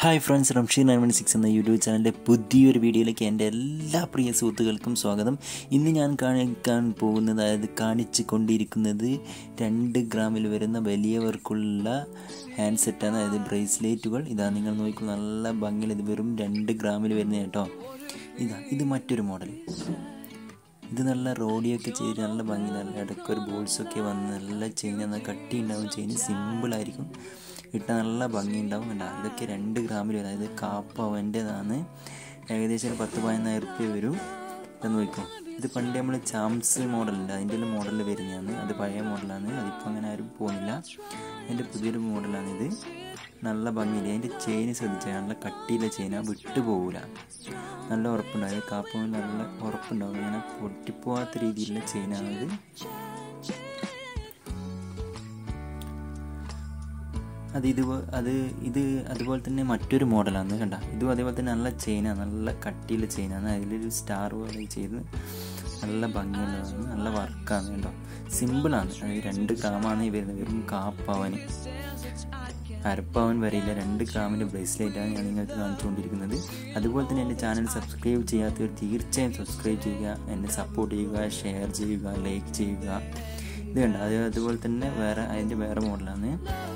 hi friends Ramsheer nine one six എന്ന YouTube ചാനലിൻ്റെ പുതിയൊരു വീഡിയോയിലേക്ക് എൻ്റെ എല്ലാ പ്രിയ സുഹൃത്തുക്കൾക്കും സ്വാഗതം ഇന്ന് ഞാൻ കാണിക്കാൻ പോകുന്നത് അതായത് കാണിച്ചു കൊണ്ടിരിക്കുന്നത് രണ്ട് ഗ്രാമിൽ വരുന്ന വലിയവർക്കുള്ള ഹാൻഡ് സെറ്റാണ് അതായത് ബ്രേസ്ലെറ്റുകൾ ഇതാ നിങ്ങൾ നോക്കൂ നല്ല ഭംഗിയിൽ ഇത് വെറും രണ്ട് ഗ്രാമിൽ വരുന്ന കേട്ടോ ഇതാ ഇത് മറ്റൊരു മോഡൽ ഇത് നല്ല റോഡിയൊക്കെ ചെയ്ത് നല്ല ഭംഗി നല്ല ഇടയ്ക്കൊരു ബോൾസൊക്കെ വന്ന് നല്ല ചെയിൻ എന്നാൽ കട്ടി ഉണ്ടാവും ചെയിൻ സിമ്പിളായിരിക്കും ഇട്ടാൽ നല്ല ഭംഗി ഉണ്ടാവും കണ്ട ഇതൊക്കെ രണ്ട് ഗ്രാമിൽ വരും അതായത് കാപ്പവൻ്റെതാണ് ഏകദേശം ഒരു പത്ത് പതിനായിരം റുപ്യ വരും ഇത് നോക്കും ഇത് പണ്ട് നമ്മൾ ചാംസ് മോഡലുണ്ട് അതിൻ്റെ എല്ലാം മോഡൽ വരുന്നതാണ് അത് പഴയ മോഡലാണ് അതിപ്പോൾ അങ്ങനെ ആരും പോകുന്നില്ല അതിൻ്റെ പുതിയൊരു മോഡലാണിത് നല്ല ഭംഗിയില്ല അതിൻ്റെ ചെയിൻ ശ്രദ്ധിച്ചാൽ നല്ല കട്ടിയിലെ ചെയിനാ വിട്ടു പോകില്ല നല്ല ഉറപ്പുണ്ടാവും കാപ്പവൻ നല്ല ഉറപ്പുണ്ടാവും അങ്ങനെ പൊട്ടിപ്പോവാത്ത രീതിയിലുള്ള ചെയിനാണിത് അത് ഇത് അത് ഇത് അതുപോലെ തന്നെ മറ്റൊരു മോഡലാണ് കണ്ട ഇതും അതേപോലെ തന്നെ നല്ല ചെയിനാണ് നല്ല കട്ടിയുള്ള ചെയിനാണ് അതിലൊരു സ്റ്റാർ പോലെ ചെയ്ത് നല്ല ഭംഗിയുള്ളതാണ് നല്ല വർക്കാണ് കേട്ടോ സിമ്പിളാണ് അത് രണ്ട് ഗ്രാമാണ് ഈ വരുന്നത് വെറും കാപ്പവന് അരപ്പവൻ വരെയില്ല രണ്ട് ഗ്രാമിൻ്റെ ബ്രേസ്ലെറ്റാണ് ഞാൻ നിങ്ങൾക്ക് കാണിച്ചുകൊണ്ടിരിക്കുന്നത് അതുപോലെ തന്നെ എൻ്റെ ചാനൽ സബ്സ്ക്രൈബ് ചെയ്യാത്തവർ തീർച്ചയായും സബ്സ്ക്രൈബ് ചെയ്യുക എന്നെ സപ്പോർട്ട് ചെയ്യുക ഷെയർ ചെയ്യുക ലൈക്ക് ചെയ്യുക ഇത് കണ്ട അത് അതുപോലെ തന്നെ വേറെ അതിൻ്റെ വേറെ മോഡലാണ്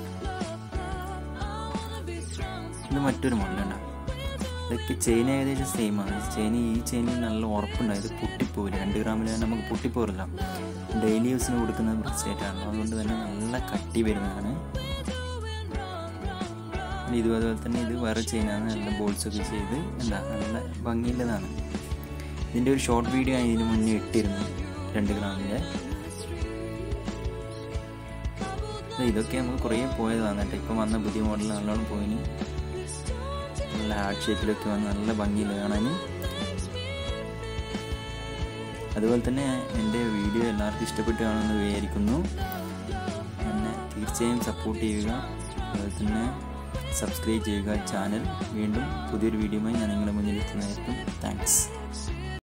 ഇത് മറ്റൊരു മോഡലാണ് ഇതൊക്കെ ചെയിൻ ഏകദേശം സെയിം ആണ് ചെയിൻ ഈ ചെയിനിൽ നല്ല ഉറപ്പുണ്ടാവും ഇത് പൊട്ടിപ്പോവില്ല രണ്ട് ഗ്രാമിൽ നമുക്ക് പൊട്ടിപ്പോറില്ല ഡെയിലി യൂസിന് കൊടുക്കുന്ന ബ്രസ്ലെറ്റ് ആണ് അതുകൊണ്ട് തന്നെ നല്ല കട്ടി വരുന്നതാണ് ഇത് അതുപോലെ തന്നെ ഇത് വേറെ ചെയിനാണ് നല്ല ബോൾസ് ഒക്കെ ചെയ്ത് എന്താ നല്ല ഭംഗിയുള്ളതാണ് ഇതിൻ്റെ ഒരു ഷോർട്ട് വീഡിയോ ഞാൻ ഇതിന് മുന്നേ ഇട്ടിരുന്നു രണ്ട് ഗ്രാമിൻ്റെ ഇതൊക്കെ നമുക്ക് കുറേ പോയതാണ് കേട്ടോ ഇപ്പം വന്ന പുതിയ മോഡൽ നല്ലോണം പോയിന് നല്ല ഹാർട്ട് ഷേപ്പിലൊക്കെ വന്ന് നല്ല ഭംഗിയില്ല കാണാൻ അതുപോലെ തന്നെ എൻ്റെ വീഡിയോ എല്ലാവർക്കും ഇഷ്ടപ്പെട്ട് കാണുമെന്ന് വിചാരിക്കുന്നു എന്നെ തീർച്ചയായും സപ്പോർട്ട് ചെയ്യുക അതുപോലെ തന്നെ സബ്സ്ക്രൈബ് ചെയ്യുക ചാനൽ വീണ്ടും പുതിയൊരു വീഡിയോയുമായി ഞാൻ നിങ്ങളുടെ മുന്നിൽ എത്തുന്നതായിരിക്കും താങ്ക്സ്